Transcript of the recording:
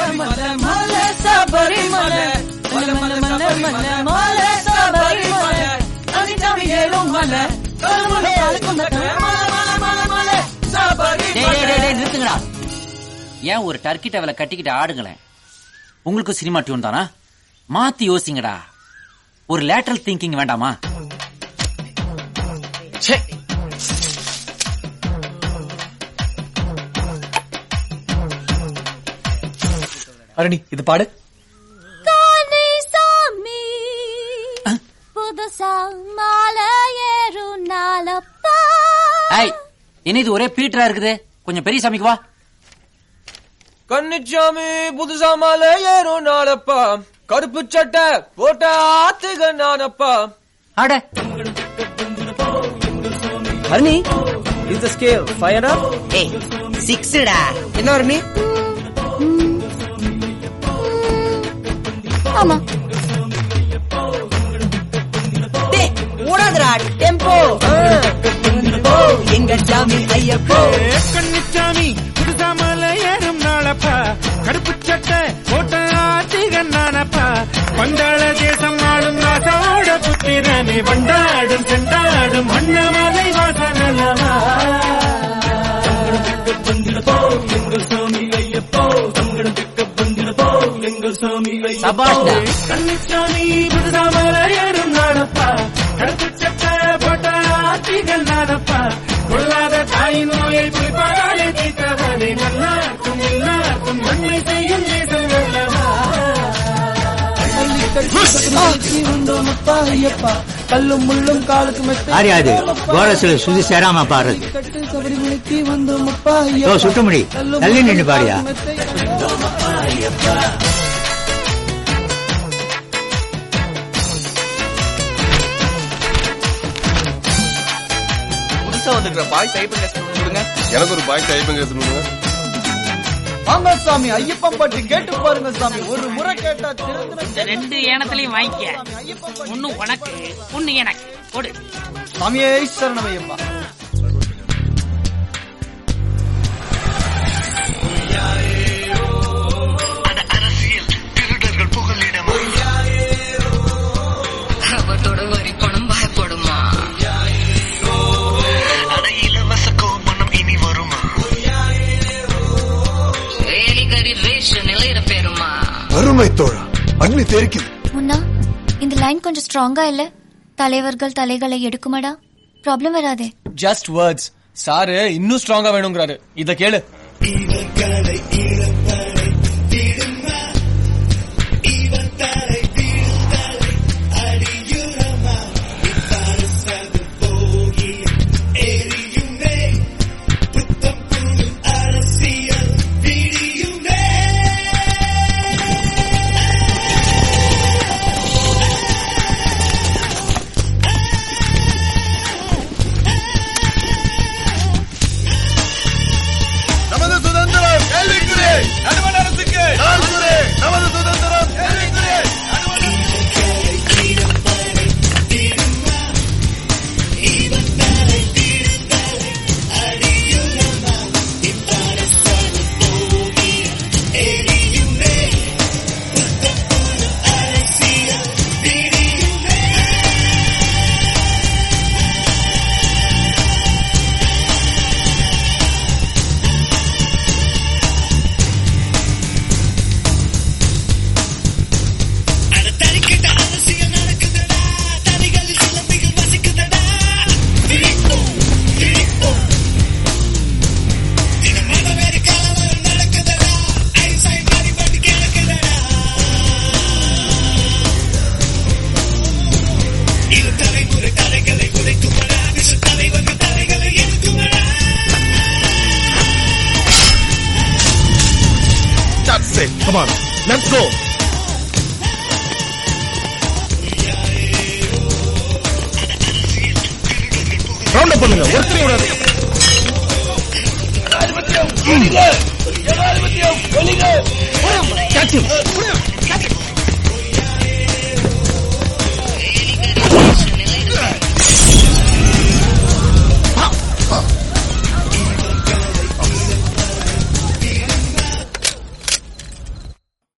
மல மல சபரி மல மல மல மல மல மல சபரி மல தனிச்சாமி ஏறும் மல மல மல மல மல சபரி டேய் டேய், டேய், டேய், நிறுத்துங்கடா ஏன் ஒரு டர்க்கி டவலை கட்டிக்கிட்டு ஆடுங்களேன் உங்களுக்கு சினிமா டியூன் தானா மாத்தி யோசிங்கடா ஒரு லேட்டரல் திங்கிங் வேண்டாமா ச்சே அரணி இது பாடு காலை சாமி புதுசா மாலை ஏறும் நாளப்பா ஐய் என்ன இது ஒரே பீட்டரா இருக்குது கொஞ்சம் பெரிய சாமிக்கு வா கன்னிச்சாமி புதுசா மாலை ஏறும் நாளப்பா கருப்பு சட்டை போட்ட ஆத்துக நானப்பா அட அரணி இஸ் த ஸ்கேல் ஃபயர் ஏய் சிக்ஸ்டா என்ன அரணி ஆமா டேய் ஓடாதடா டெம்போ எங்க சாமி ஐயப்போ கண்ணிச்சாமி புதுசா மலை ஏறும் நாளப்பா கருப்பு சட்டை போட்ட ஆத்திகன் நானப்பா பந்தாள தேசம் ஆடும் ராசாவோட புத்திரனே வண்டாடும் செண்டாடும் அண்ணமலை வாசனல்லவா சபாஷ்டா கண்ணிச்சாமி புதுசா மலை ஏறும் நாளப்பா கருப்பு சட்டை போட்ட ஆத்திகன் நானப்பா கொள்ளாத தாய் நோயை குறிப்பாலே தீர்த்தவனே நல்லாக்கும் எல்லாருக்கும் நன்மை செய்யும் தேசம் அல்லவா கல்லும் முள்ளும் காலுக்கு மெத்தை ஆரியாது கோரஸ்ல சுதி சேராம பாடுறது கட்டு சபரிமலைக்கு வந்தோம் அப்பா ஓ சுட்டுமுடி தள்ளி நின்று பாடியா புதுசா வந்துருக்கிற பாய் டைப் கொடுங்க எனக்கு ஒரு பாய் டைப்பிங் எடுத்துணுங்க வாங்க சாமி ஐயப்பன் பாட்டு கேட்டு பாருங்க சாமி ஒரு முறை கேட்டா திறந்து இந்த ரெண்டு ஏனத்திலையும் வாங்கிக்க ஒண்ணு உனக்கு ஒண்ணு எனக்கு கொடு சாமியே சரணம் ஐயப்பா அவத்தோட வரி பணம் பயப்படுமா வேலிகரி ரேஷன் நிலையிற பெருமா அருமை தோழா அக்னி தெரிக்குது முன்னா இந்த லைன் கொஞ்சம் ஸ்ட்ராங்கா இல்ல தலைவர்கள் தலைகளை எடுக்குமாடா ப்ராப்ளம் வராதே ஜஸ்ட் வேர்ட்ஸ் சாரு இன்னும் ஸ்ட்ராங்கா வேணுங்கிறாரு இத கேளு நமது சுதந்திரம் கேள்விக்குறே நடுவண் அரசுக்கு நாள்குறே நமது சுதந்திரம் கேள்விக்குறே That's it. Come on. Let's go. Round up பண்ணுங்க ஒருத்தரையும் விடாது